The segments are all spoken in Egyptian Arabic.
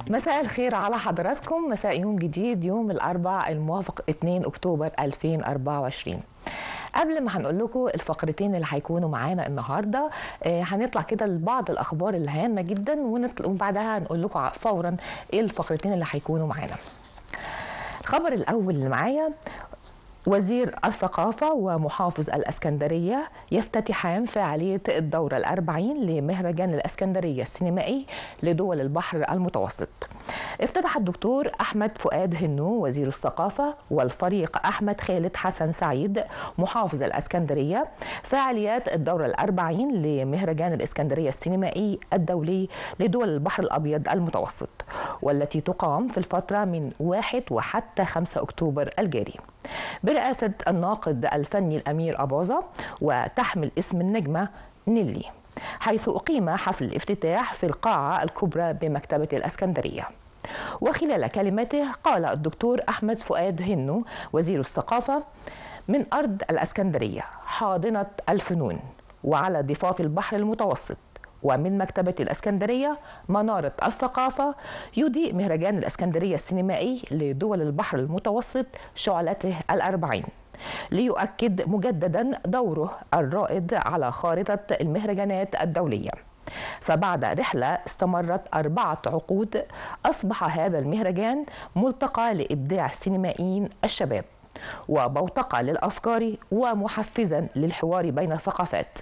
مساء الخير على حضراتكم مساء يوم جديد يوم الأربع الموافق 2 أكتوبر 2024 قبل ما هنقول لكم الفقرتين اللي هيكونوا معانا النهارده آه، هنطلع كده لبعض الاخبار الهامه جدا ونطل- وبعدها هنقول لكم فورا ايه الفقرتين اللي هيكونوا معانا الخبر الاول اللي معايا وزير الثقافة ومحافظ الأسكندرية يفتتحان فعالية الدورة الأربعين لمهرجان الأسكندرية السينمائي لدول البحر المتوسط افتتح الدكتور أحمد فؤاد هنو وزير الثقافة والفريق أحمد خالد حسن سعيد محافظ الأسكندرية فعاليات الدورة الأربعين لمهرجان الإسكندرية السينمائي الدولي لدول البحر الأبيض المتوسط والتي تقام في الفترة من 1 وحتى 5 أكتوبر الجاري برئاسة الناقد الفني الأمير أباظة وتحمل اسم النجمة نيلي حيث أقيم حفل الافتتاح في القاعة الكبرى بمكتبة الأسكندرية وخلال كلمته قال الدكتور أحمد فؤاد هنو وزير الثقافة من أرض الأسكندرية حاضنة الفنون وعلى ضفاف البحر المتوسط ومن مكتبة الأسكندرية منارة الثقافة يضيء مهرجان الأسكندرية السينمائي لدول البحر المتوسط شعلته الأربعين ليؤكد مجددا دوره الرائد على خارطة المهرجانات الدولية فبعد رحلة استمرت أربعة عقود أصبح هذا المهرجان ملتقى لإبداع السينمائيين الشباب وبوتقة للأفكار ومحفزا للحوار بين الثقافات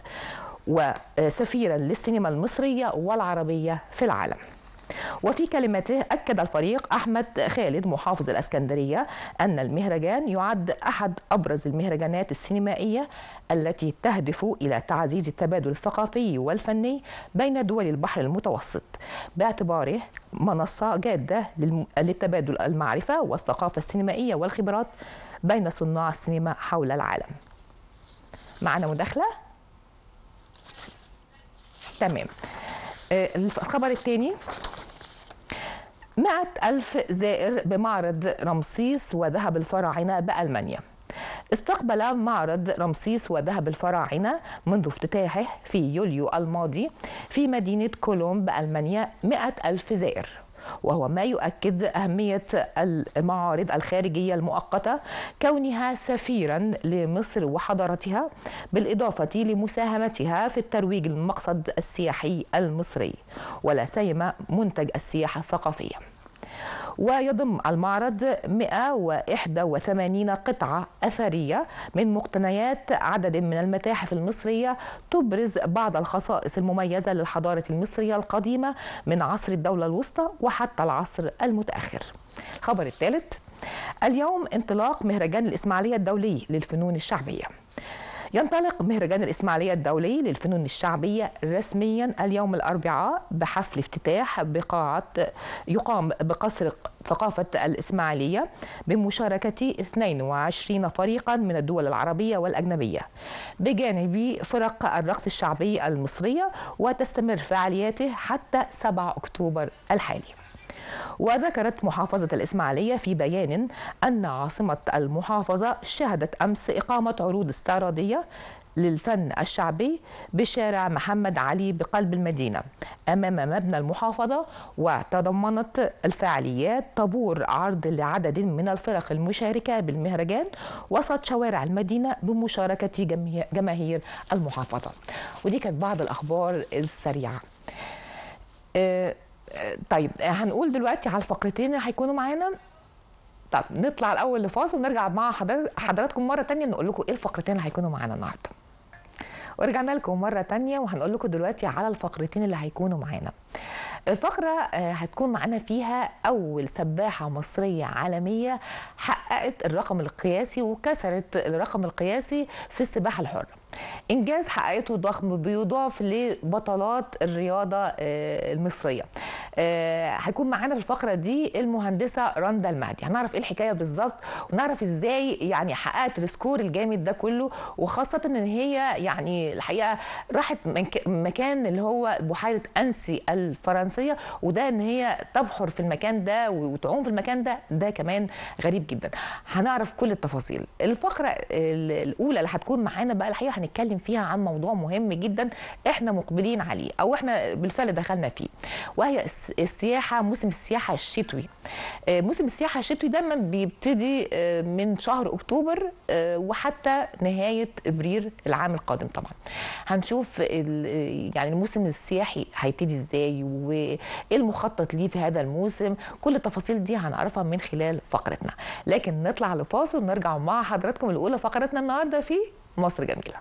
وسفيرا للسينما المصرية والعربية في العالم وفي كلمته أكد الفريق أحمد خالد محافظ الأسكندرية أن المهرجان يعد أحد أبرز المهرجانات السينمائية التي تهدف إلى تعزيز التبادل الثقافي والفني بين دول البحر المتوسط باعتباره منصة جادة للم- للتبادل المعرفة والثقافة السينمائية والخبرات بين صناع السينما حول العالم معنا مداخلة؟ تمام آه، الخبر الثاني مئة ألف زائر بمعرض رمسيس وذهب الفراعنة بألمانيا استقبل معرض رمسيس وذهب الفراعنة منذ افتتاحه في يوليو الماضي في مدينة كولوم بألمانيا مئة ألف زائر وهو ما يؤكد أهمية المعارض الخارجية المؤقتة كونها سفيرا لمصر وحضارتها بالإضافة لمساهمتها في الترويج للمقصد السياحي المصري ولا سيما منتج السياحة الثقافية ويضم المعرض 181 قطعة أثرية من مقتنيات عدد من المتاحف المصرية تبرز بعض الخصائص المميزة للحضارة المصرية القديمة من عصر الدولة الوسطى وحتى العصر المتأخر الخبر الثالث اليوم انطلاق مهرجان الإسماعيلية الدولي للفنون الشعبية ينطلق مهرجان الإسماعيلية الدولي للفنون الشعبية رسميا اليوم الأربعاء بحفل افتتاح بقاعة يقام بقصر ثقافة الإسماعيلية بمشاركة 22 فريقا من الدول العربية والأجنبية بجانب فرق الرقص الشعبي المصرية وتستمر فعالياته حتى 7 أكتوبر الحالي وذكرت محافظة الإسماعيلية في بيان أن عاصمة المحافظة شهدت أمس إقامة عروض استعراضية للفن الشعبي بشارع محمد علي بقلب المدينة أمام مبنى المحافظة وتضمنت الفعاليات طابور عرض لعدد من الفرق المشاركة بالمهرجان وسط شوارع المدينة بمشاركة جماهير- جماهير المحافظة ودي كانت بعض الأخبار السريعة آه، آه، طيب آه، هنقول دلوقتي على الفقرتين اللي هيكونوا معانا طب نطلع الاول لفاصل ونرجع مع حضر- حضراتكم مره تانية نقول لكم ايه الفقرتين اللي هيكونوا معانا النهارده ورجعنا لكم مرة تانية وهنقول لكم دلوقتي على الفقرتين اللي هيكونوا معانا الفقرة آه، هتكون معانا فيها أول سباحة مصرية عالمية حققت الرقم القياسي وكسرت الرقم القياسي في السباحة الحرة إنجاز حققته ضخم بيضاف لبطلات الرياضة آه، المصرية آه، هيكون معانا في الفقرة دي المهندسة رندا المهدي هنعرف ايه الحكاية بالظبط ونعرف ازاي يعني حققت السكور الجامد ده كله وخاصة ان هي يعني الحقيقة راحت مك- مكان اللي هو بحيرة أنسي الفرنسية وده ان هي تبحر في المكان ده وتعوم في المكان ده ده كمان غريب جدا هنعرف كل التفاصيل الفقرة ال- الأولى اللي هتكون معانا بقى الحقيقة هنتكلم فيها عن موضوع مهم جدا احنا مقبلين عليه او احنا بالفعل دخلنا فيه وهي الس- السياحه موسم السياحه الشتوي آه، موسم السياحه الشتوي دايما بيبتدي آه، من شهر اكتوبر آه، وحتى نهايه ابريل العام القادم طبعا هنشوف ال- يعني الموسم السياحي هيبتدي ازاي وايه المخطط ليه في هذا الموسم كل التفاصيل دي هنعرفها من خلال فقرتنا لكن نطلع لفاصل ونرجع مع حضراتكم الاولى فقرتنا النهارده في مصر جميله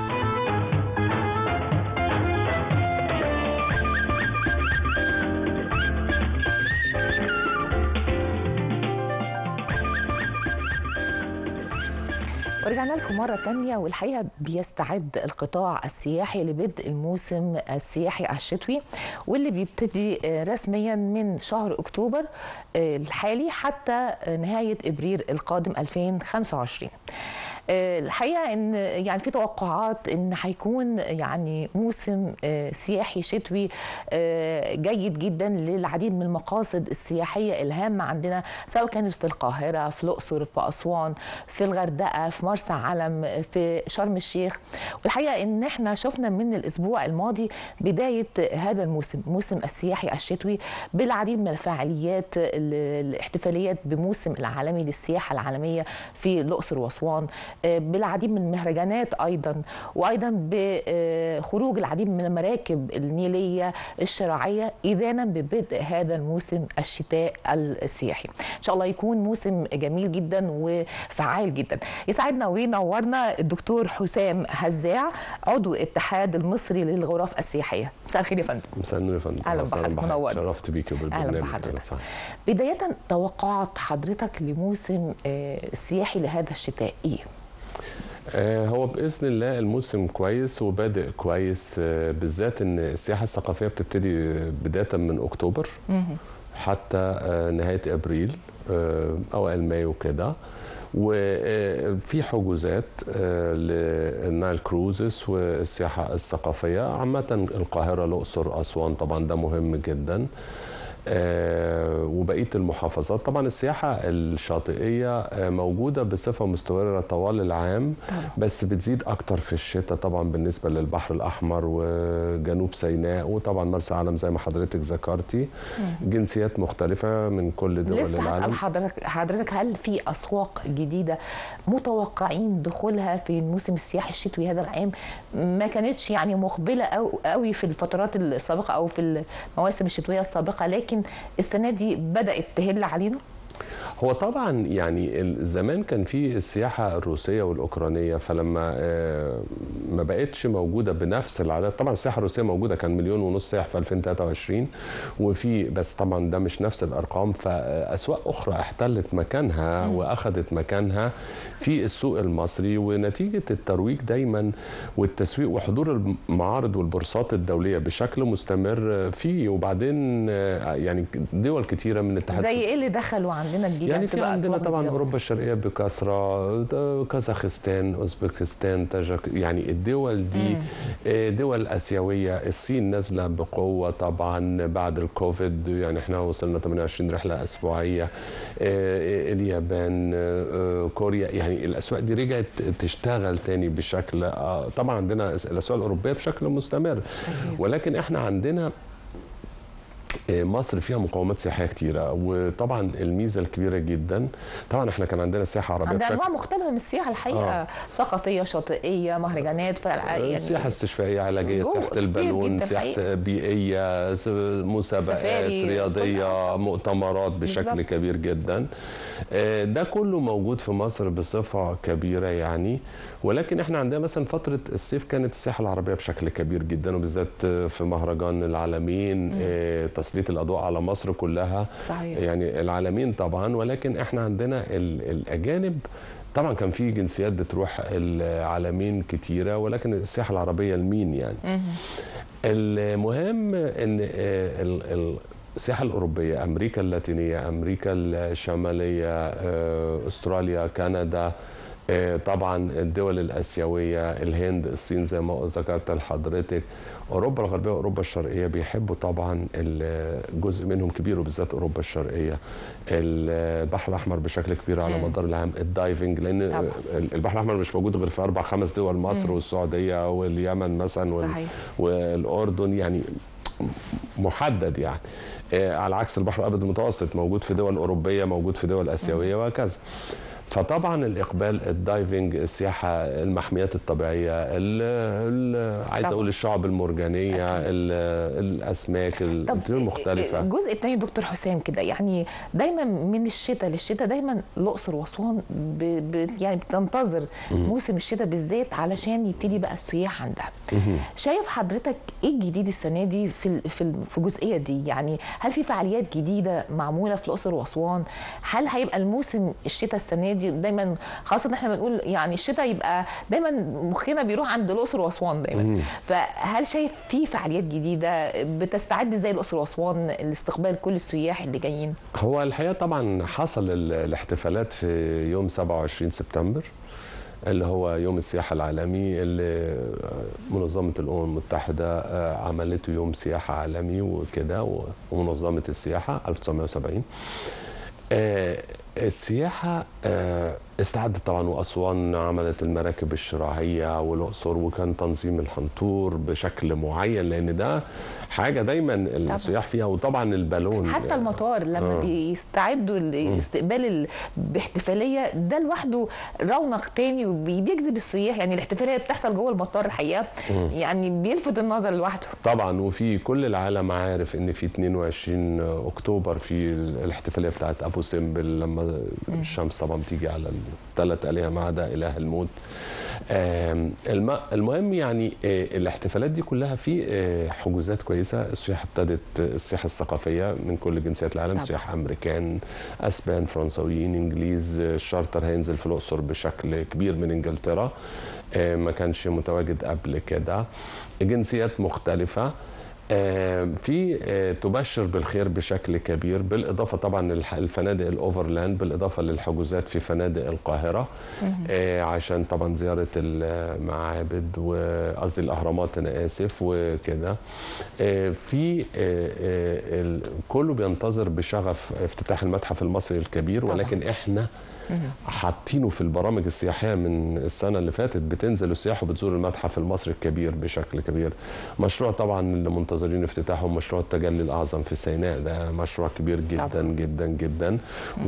ورجعنا لكم مرة تانية والحقيقة بيستعد القطاع السياحي لبدء الموسم السياحي الشتوي واللي بيبتدي آه، رسميا من شهر أكتوبر آه، الحالي حتى آه، نهاية إبريل القادم 2025 آه، الحقيقه ان يعني في توقعات ان هيكون يعني موسم آه، سياحي شتوي آه، جيد جدا للعديد من المقاصد السياحيه الهامه عندنا سواء كانت في القاهره في الاقصر في اسوان في الغردقه في مرسى علم في شرم الشيخ والحقيقه ان احنا شفنا من الاسبوع الماضي بدايه هذا الموسم موسم السياحي الشتوي بالعديد من الفعاليات ال- الاحتفاليات بموسم العالمي للسياحه العالميه في الاقصر واسوان آه، بالعديد من المهرجانات ايضا وايضا بخروج العديد من المراكب النيليه الشراعيه اذانا ببدء هذا الموسم الشتاء السياحي ان شاء الله يكون موسم جميل جدا وفعال جدا يسعدنا وينورنا الدكتور حسام هزاع عضو الاتحاد المصري للغرف السياحيه مساء الخير يا فندم مساء النور يا فندم أهلا وسهلا بحضرتك، بحضرتك. منور. شرفت بيك اهلا بالبرنامج بحضرتك صح. بدايه توقعات حضرتك لموسم آه، السياحي لهذا الشتاء ايه آه هو باذن الله الموسم كويس وبادئ كويس آه بالذات ان السياحه الثقافيه بتبتدي بدايه من اكتوبر حتى آه نهايه ابريل آه اوائل مايو كده وفي حجوزات آه، للنايل كروزز والسياحه الثقافيه عامه القاهره الاقصر اسوان طبعا ده مهم جدا آه، وبقيه المحافظات طبعا السياحه الشاطئيه آه، موجوده بصفه مستمره طوال العام طبعا. بس بتزيد اكتر في الشتاء طبعا بالنسبه للبحر الاحمر وجنوب سيناء وطبعا مرسى علم زي ما حضرتك ذكرتي جنسيات مختلفه من كل دول لسه هسأل العالم حضرتك حضرتك هل في أسواق جديدة متوقعين دخولها في الموسم السياحي الشتوي هذا العام ما كانتش يعني مقبلة أو قوي في الفترات السابقة أو في المواسم الشتوية السابقة لكن السنة دي بدأت تهل علينا هو طبعا يعني ال- زمان كان في السياحه الروسيه والاوكرانيه فلما آه، ما بقتش موجوده بنفس العدد طبعا السياحه الروسيه موجوده كان مليون ونص سائح في 2023 وفي بس طبعا ده مش نفس الارقام فاسواق اخرى احتلت مكانها واخذت مكانها في السوق المصري ونتيجه الترويج دايما والتسويق وحضور المعارض والبورصات الدوليه بشكل مستمر فيه وبعدين آه، يعني دول كتيره من الاتحاد زي إيه اللي دخلوا عندنا جديد يعني في هتبقى عندنا أسواق طبعا جديدة اوروبا الشرقيه بكثره ده كازاخستان اوزبكستان تاجك يعني الدول دي آه، دول اسيويه الصين نازله بقوه طبعا بعد الكوفيد يعني احنا وصلنا 28 رحله اسبوعيه آه، اليابان آه، كوريا يعني الاسواق دي رجعت تشتغل تاني بشكل آه، طبعا عندنا الاسواق الاوروبيه بشكل مستمر ولكن احنا عندنا مصر فيها مقومات سياحيه كتيره وطبعا الميزه الكبيره جدا طبعا احنا كان عندنا سياحه عربيه عندنا بشكل أنواع مختلفة من السياحة الحقيقة آه. ثقافية شاطئية مهرجانات ف... يعني سياحه استشفائيه علاجيه جوه سياحه كتير البالون جدا سياحه حقيقة. بيئيه س- مسابقات سفاري، كل رياضيه حاجة. مؤتمرات بشكل بالظبط. كبير جدا آه، ده كله موجود في مصر بصفه كبيره يعني ولكن احنا عندنا مثلا فتره الصيف كانت السياحه العربيه بشكل كبير جدا وبالذات في مهرجان العالمين آه، تسليط الاضواء على مصر كلها صحيح يعني العالمين طبعا ولكن احنا عندنا ال- الاجانب طبعا كان في جنسيات بتروح العالمين كتيره ولكن السياحه العربيه لمين يعني مهم. المهم ان آه، ال- ال- السياحه الاوروبيه امريكا اللاتينيه امريكا الشماليه آه، استراليا كندا آه، طبعا الدول الاسيويه الهند الصين زي ما ذكرت لحضرتك اوروبا الغربيه واوروبا الشرقيه بيحبوا طبعا ال- جزء منهم كبير وبالذات اوروبا الشرقيه البحر الاحمر بشكل كبير على مم. مدار العام الدايفنج لان طبعا. البحر الاحمر مش موجود غير في اربع خمس دول مصر والسعوديه واليمن مثلا وال- صحيح والاردن يعني محدد يعني آه، على عكس البحر الابيض المتوسط موجود في دول اوروبيه موجود في دول اسيويه وهكذا فطبعا الاقبال الدايفنج السياحه المحميات الطبيعيه ال ال عايز طبعا. اقول الشعب المرجانيه ال- الاسماك الطيور المختلفه الجزء الثاني دكتور حسام كده يعني دايما من الشتاء للشتاء دايما الاقصر واسوان ب... ب... يعني بتنتظر موسم الشتاء بالذات علشان يبتدي بقى السياح عندها مهم. شايف حضرتك ايه الجديد السنه دي في ال- في ال- في الجزئيه دي يعني هل في فعاليات جديده معموله في الاقصر واسوان هل هيبقى الموسم الشتاء السنه دي دايما خاصه ان احنا بنقول يعني الشتاء يبقى دايما مخنا بيروح عند الاقصر واسوان دايما مم. فهل شايف في فعاليات جديده بتستعد ازاي الاقصر واسوان لاستقبال كل السياح اللي جايين هو الحقيقه طبعا حصل ال- الاحتفالات في يوم 27 سبتمبر اللي هو يوم السياحة العالمي اللي منظمة الأمم المتحدة آه، عملته يوم سياحة عالمي وكده و- ومنظمة السياحة 1970 آه، السياحة آه، استعدت طبعا وأسوان عملت المراكب الشراعية والأقصر وكان تنظيم الحنطور بشكل معين لأن ده حاجة دايما السياح فيها وطبعا البالون حتى المطار لما آه. بيستعدوا لاستقبال ال- باحتفاليه ده لوحده رونق تاني وبيجذب السياح يعني الاحتفاليه بتحصل جوه المطار الحقيقه يعني بيلفت النظر لوحده طبعا وفي كل العالم عارف ان في 22 اكتوبر في الاحتفاليه بتاعت ابو سمبل لما الشمس طبعا بتيجي على الثلاث الهه ما عدا اله الموت آم، الم- المهم يعني آه، الاحتفالات دي كلها في آه، حجوزات كويسه السياحه ابتدت السياحه الثقافيه من كل جنسيات العالم طبعا. سياح امريكان اسبان فرنساويين انجليز آه، الشارتر هينزل في الاقصر بشكل كبير من انجلترا آه، ما كانش متواجد قبل كده جنسيات مختلفه آه، في آه، تبشر بالخير بشكل كبير بالاضافه طبعا للح- الفنادق الاوفرلاند بالاضافه للحجوزات في فنادق القاهره آه، عشان طبعا زياره المعابد وقصدي الاهرامات انا اسف وكده آه، في آه، آه، ال- كله بينتظر بشغف افتتاح المتحف المصري الكبير طبعاً. ولكن احنا حاطينه في البرامج السياحيه من السنه اللي فاتت بتنزل السياح وبتزور المتحف المصري الكبير بشكل كبير مشروع طبعا اللي منتظرين افتتاحه مشروع التجلي الاعظم في سيناء ده مشروع كبير جدا طبعاً. جدا جدا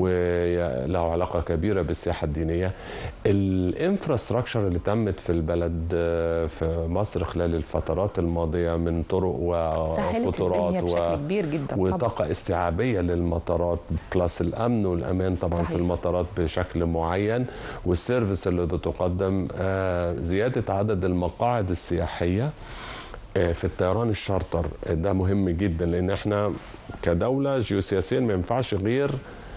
وله علاقه كبيره بالسياحه الدينيه الانفراستراكشر اللي تمت في البلد آه، في مصر خلال الفترات الماضيه من طرق سهلت وقطارات الدنيا بشكل كبير جدا طبعا وطاقة استيعابية للمطارات بلس الأمن والأمان طبعا صحيح. في المطارات بشكل معين والسيرفيس اللي بتقدم آه، زيادة عدد المقاعد السياحية آه، في الطيران الشارتر آه، ده مهم جدا لأن احنا كدولة جيوسياسيا ما ينفعش غير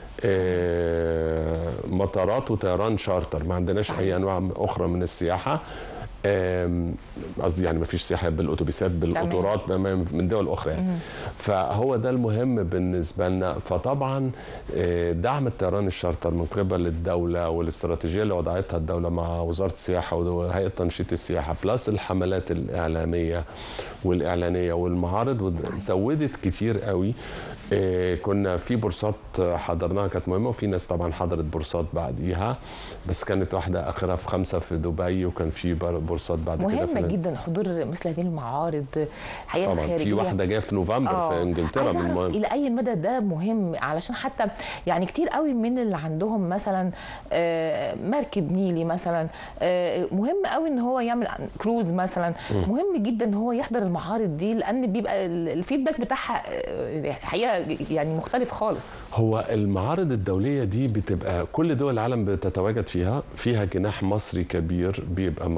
آه، مطارات وطيران شارتر ما عندناش صحيح. أي أنواع أخرى من السياحة آم، قصدي يعني ما فيش سياحه بالاتوبيسات بالقطارات ما- من دول اخرى يعني فهو ده المهم بالنسبه لنا فطبعا آه، دعم الطيران الشارتر من قبل الدوله والاستراتيجيه اللي وضعتها الدوله مع وزاره السياحه وهيئه تنشيط السياحه بلس الحملات الاعلاميه والاعلانيه والمعارض ود- زودت كتير قوي آه، كنا في بورصات حضرناها كانت مهمه وفي ناس طبعا حضرت بورصات بعديها بس كانت واحده اخرها في خمسه في دبي وكان في بر- بورصات بعد كده مهمة في جدا حضور مثل هذه المعارض حقيقة طبعا خارجية في واحده جايه في نوفمبر آه. في انجلترا عايزة من أعرف مهم. الى اي مدى ده مهم علشان حتى يعني كتير قوي من اللي عندهم مثلا آه، مركب نيلي مثلا آه، مهم قوي ان هو يعمل كروز مثلا مهم جدا ان هو يحضر المعارض دي لان بيبقى ال- الفيدباك بتاعها آه، حقيقه يعني مختلف خالص هو المعارض الدولية دي بتبقى كل دول العالم بتتواجد فيها فيها جناح مصري كبير بيبقى موجود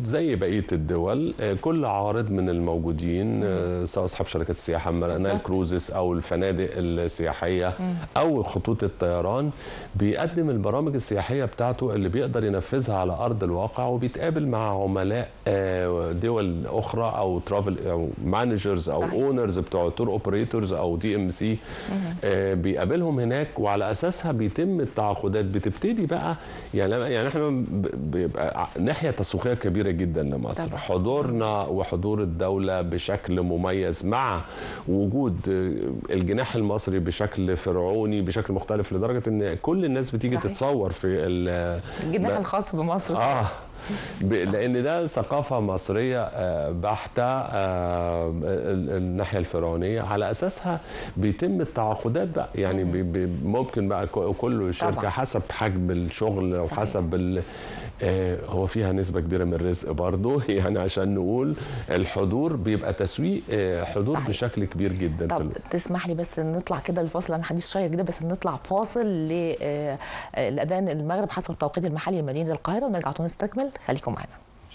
زي بقيه الدول آه، كل عارض من الموجودين آه، سواء اصحاب شركات السياحه نايل بالظبط. كروزس او الفنادق السياحيه او خطوط الطيران بيقدم البرامج السياحيه بتاعته اللي بيقدر ينفذها على ارض الواقع وبيتقابل مع عملاء آه، دول اخرى او ترافل او مانجرز او صحيح. اونرز بتوع تور اوبريتورز او دي ام سي بيقابلهم هناك وعلى اساسها بيتم التعاقدات بتبتدي بقى يعني يعني احنا ب- بيبقى ع- ناحيه تسويقيه كبيره جدا لمصر طبعا. حضورنا وحضور الدوله بشكل مميز مع وجود آه، الجناح المصري بشكل فرعوني بشكل مختلف لدرجه ان كل الناس بتيجي صحيح. تتصور في ال- الجناح لا. الخاص بمصر اه ب- لان ده ثقافه مصريه آه، بحته آه، ال- الناحيه الفرعونيه على اساسها بيتم التعاقدات بقى يعني بي- بي- ممكن بقى ك- كل شركه طبعاً. حسب حجم الشغل صحيح. وحسب ال- آه، هو فيها نسبه كبيره من الرزق برضه يعني عشان نقول الحضور بيبقى تسويق آه، حضور صحيح. بشكل كبير جدا في طب ال- تسمح لي بس نطلع كده الفاصل انا حديث شيق جدا بس نطلع فاصل لاذان المغرب حسب التوقيت المحلي لمدينه القاهره ونرجع تاني نستكمل خليكم معانا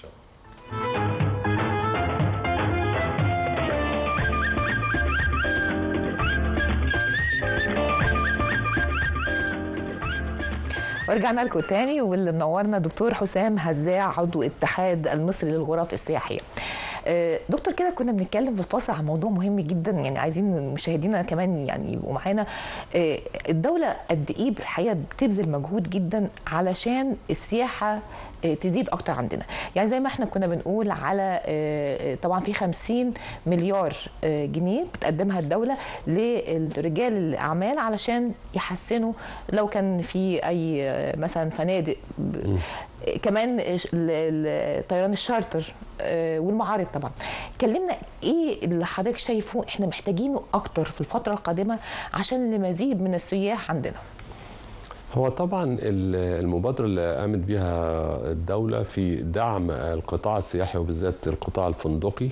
ورجعنا لكم تاني واللي منورنا دكتور حسام هزاع عضو اتحاد المصري للغرف السياحيه. آه، دكتور كده كنا بنتكلم في الفاصل عن موضوع مهم جدا يعني عايزين مشاهدينا كمان يعني يبقوا معانا آه، الدوله قد ايه الحقيقه بتبذل مجهود جدا علشان السياحه آه، تزيد اكتر عندنا يعني زي ما احنا كنا بنقول على آه، طبعا في 50 مليار آه، جنيه بتقدمها الدوله لرجال الاعمال علشان يحسنوا لو كان في اي آه، مثلا فنادق ب- كمان ال- ال- طيران الشارتر آه، والمعارض طبعا كلمنا ايه اللي حضرتك شايفه احنا محتاجينه اكتر في الفتره القادمه عشان لمزيد من السياح عندنا هو طبعا ال- المبادرة اللي قامت بها الدولة في دعم القطاع السياحي وبالذات القطاع الفندقي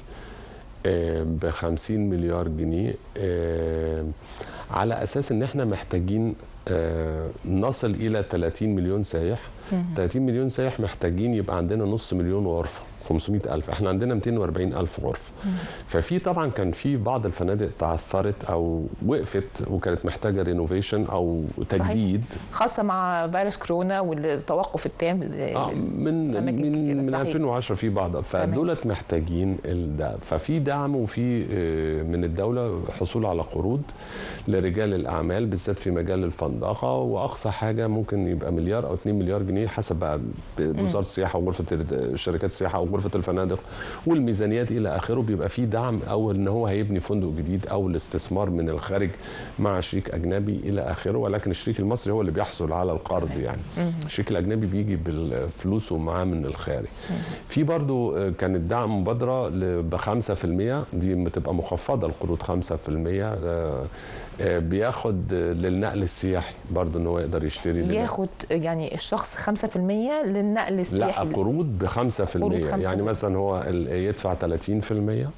ب 50 مليار جنيه آه، على اساس ان احنا محتاجين آه، نصل الى 30 مليون سائح 30 مليون سائح محتاجين يبقى عندنا نص مليون غرفه 500 ألف احنا عندنا 240 ألف غرفة ففي طبعا كان في بعض الفنادق تعثرت أو وقفت وكانت محتاجة رينوفيشن أو تجديد خاصه مع فيروس كورونا والتوقف التام ل- آه من أماكن من كتيرة، من صحيح. 2010 في بعض فدولت محتاجين ال- ده ففي دعم وفي آه، من الدوله حصول على قروض لرجال الاعمال بالذات في مجال الفندقه واقصى حاجه ممكن يبقى مليار او 2 مليار جنيه حسب بقى وزاره السياحه وغرفه ال- شركات السياحه او غرفه الفنادق والميزانيات الى اخره بيبقى في دعم او ان هو هيبني فندق جديد او الاستثمار من الخارج مع شريك اجنبي الى اخره ولكن الشريك المصري هو اللي بيحصل على القرض يعني الشريك الاجنبي بيجي بالفلوسه معاه من الخارج في برضو آه، كانت دعم مبادره ب 5% دي بتبقى مخفضه القروض 5% آه، آه، بياخد آه، للنقل السياحي برضو ان هو يقدر يشتري للنقل. ياخد يعني الشخص 5% للنقل السياحي لا قروض ب 5% قروض يعني 5%. مثلا هو ال- يدفع 30%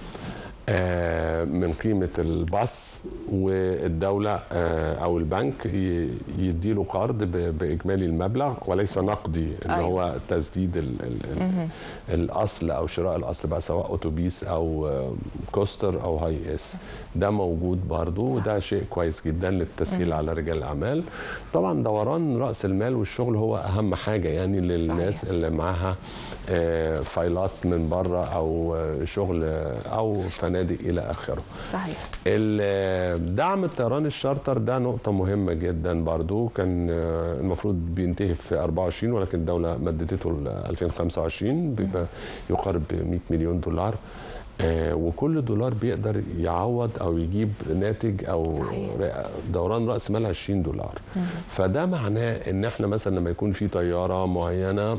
آه، من قيمة الباص والدولة آه، أو البنك ي- يديله قرض ب- بإجمالي المبلغ وليس نقدي اللي أيوة. هو تسديد ال ال ال الأصل أو شراء الأصل بقى سواء أتوبيس أو آه، كوستر أو هاي إس ده موجود برضو وده شيء كويس جدا للتسهيل على رجال الأعمال طبعا دوران رأس المال والشغل هو أهم حاجة يعني للناس صحيح. اللي معاها آه، فايلات من بره او آه، شغل آه، او فنادق الى اخره صحيح ال- دعم الطيران الشارتر ده نقطة مهمة جدا برضو كان آه، المفروض بينتهي في 24 ولكن الدولة مددته ل 2025 بيبقى يقارب 100 مليون دولار آه، وكل دولار بيقدر يعوض او يجيب ناتج او صحيح. ر- دوران راس مال 20 دولار فده معناه ان احنا مثلا لما يكون في طياره معينه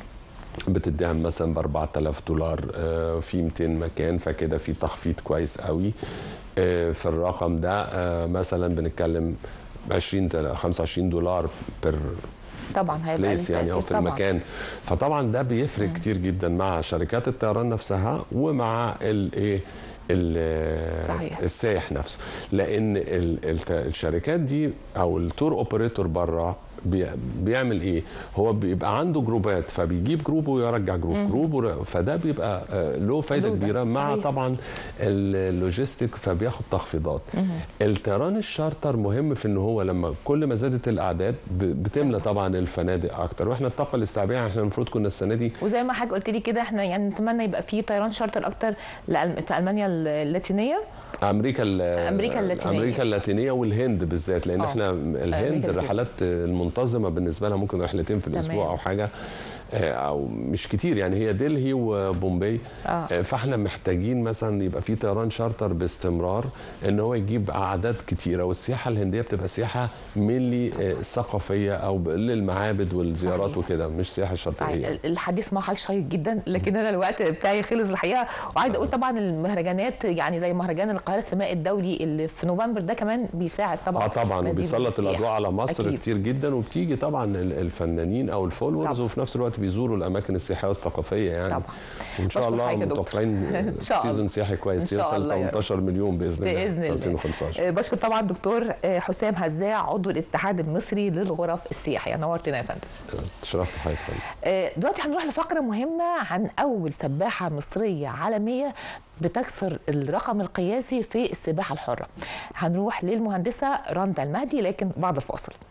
بتدعم مثلا ب 4000 دولار آه، في 200 مكان فكده في تخفيض كويس قوي آه، في الرقم ده آه، مثلا بنتكلم 20 تل- 25 دولار بر طبعا هيبقى بليس يعني او التأثير في طبعاً. المكان فطبعا ده بيفرق كتير جدا مع شركات الطيران نفسها ومع الايه صحيح. السائح نفسه لان ال- الت- الشركات دي او التور اوبريتور بره بي بيعمل ايه هو بيبقى عنده جروبات فبيجيب جروب ويرجع جروب جروب ور- فده بيبقى آه، له فايده له ده، كبيره مع صحيح. طبعا اللوجيستيك فبياخد تخفيضات الطيران الشارتر مهم في ان هو لما كل ما زادت الاعداد ب- بتملى طبعا الفنادق اكتر واحنا الطاقه الاستيعابيه احنا المفروض كنا السنه دي وزي ما حضرتك قلت لي كده احنا يعني نتمنى يبقى في طيران شارتر اكتر لألم- في المانيا اللاتينيه امريكا ال- أمريكا اللاتينية. امريكا اللاتينيه والهند بالذات لان آه. احنا أمريكا الهند اللاتينية. الرحلات المنتظمه بالنسبه لها ممكن رحلتين في الاسبوع تمام. او حاجه آه، او مش كتير يعني هي دلهي وبومبي آه. آه، فاحنا محتاجين مثلا يبقى في طيران شارتر باستمرار ان هو يجيب اعداد كتيره والسياحه الهنديه بتبقى سياحه مينلي ثقافيه او ب- للمعابد والزيارات صحيح. وكده مش سياحه شاطئيه صحيح الحديث مع حضرتك شيق جدا لكن انا الوقت بتاعي خلص الحقيقه وعايزه اقول طبعا المهرجانات يعني زي مهرجان القاهره السماء الدولي اللي في نوفمبر ده كمان بيساعد طبعا اه طبعا مزيد من وبيسلط السياحة. الاضواء على مصر أكيد. كتير جدا وبتيجي طبعا ال- الفنانين او الفولورز طبعا. وفي نفس الوقت بيزوروا الاماكن السياحيه والثقافيه يعني طبعا. وان شاء بشكر الله حضرتك يا دكتور. متوقعين إن شاء الله. سيزون سياحي كويس إن شاء يوصل الله يا رب. 18 مليون باذن الله باذن في الله 2015 آه، بشكر طبعا الدكتور آه، حسام هزاع عضو الاتحاد المصري للغرف السياحيه نورتنا يا فندم تشرفت حضرتك يا فندم. آه، دلوقتي هنروح لفقرة مهمة عن أول سباحة مصرية عالمية بتكسر الرقم القياسي في السباحة الحرة هنروح للمهندسة رندا المهدي لكن بعد الفاصل